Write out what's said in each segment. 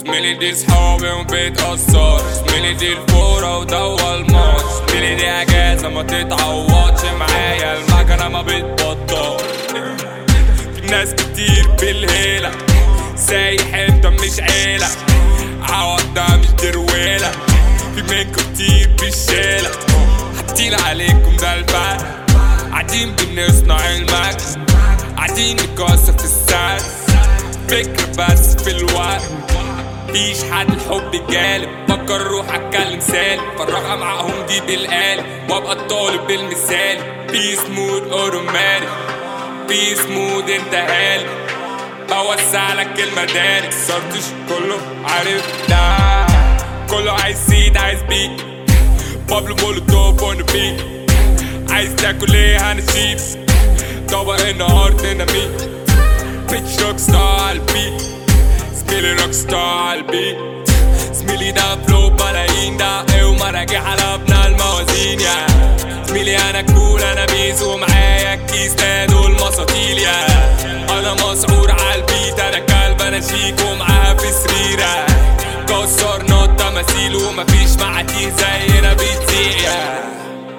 زميلي دي صحابي وبيتأثر زميلي دي الفورة وده الماتش زميلي دي اجازة ما تتعوضش معايا المكنة ما بتبطل في ناس كتير بالهيلة سايح انت مش عيلة عوض ده مش درويلة في منكم كتير بالشيلة حاطين عليكم ده الفرق قاعدين بنصنع المجد قاعدين نكسر في السعر فكرة بس في الوقت مفيش حد الحب جالب فكر روح اتكلم سالم فرقها معاهم دي بالقالب وابقى الطالب بالمثال بيس مود اوتوماتيك بيس مود انت قالب بوسع لك المدارك صرتش كله عارف ده كله عايز سيد عايز بيت بابلو مولوتوف اون بيت عايز تاكل ايه هنشيب طبق النهار ديناميت بيتش روك ستار على البيت زميلي روك ستار على البيت زميلي ده فلو ملايين ده ايه ومراجع على ابن الموازين يا زميلي انا كول انا بيز ومعايا الكيس ده دول مساطيل يا انا مسعور على البيت انا كلب انا شيك ومعاها في سريرة كسر نوت تماثيل ومفيش معاتيه زينا بتزيع يا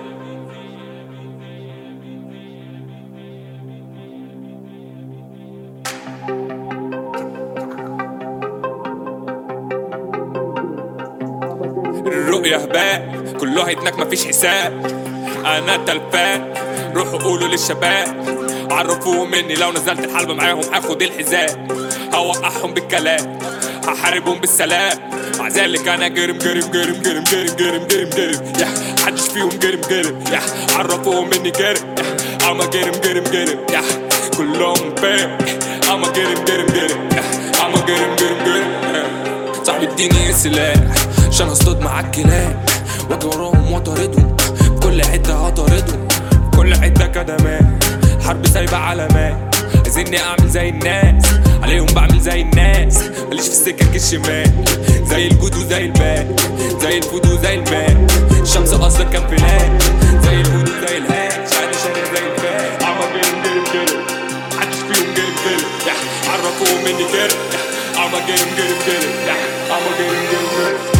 الرؤية هباء كله هيتنك مفيش حساب انا تلفان روحوا قولوا للشباب عرفوهم اني لو نزلت الحلبة معاهم هاخد الحذاء هوقعهم بالكلام هحاربهم بالسلام مع ذلك انا جرم جرم جرم جرم جرم جرم جرم جرم يا حدش فيهم جرم جرم يا عرفوهم اني جرم يا اما جرم جرم جرم يا كلهم فاهم اما جرم جرم جرم يا اما جرم جرم جرم يا. صاحبي اديني سلاح عشان اصطاد معاك كلاب واجي وراهم واطاردهم في كل حته هطاردهم في كل حته كدمات حرب سايبه علامات عايزيني اعمل زي الناس عليهم بعمل زي الناس ماليش في السكك الشمال زي الجود وزي الباك زي الفود وزي الماء الشمس اصلا كان فلات زي الهود وزي الهاك شعري شارع زي الفات عم جرم جرم جرم محدش فيهم جرم جرم يا عرفوهم اني جرم يا عم جرم جرم جرم يا عم جرم جرم جرم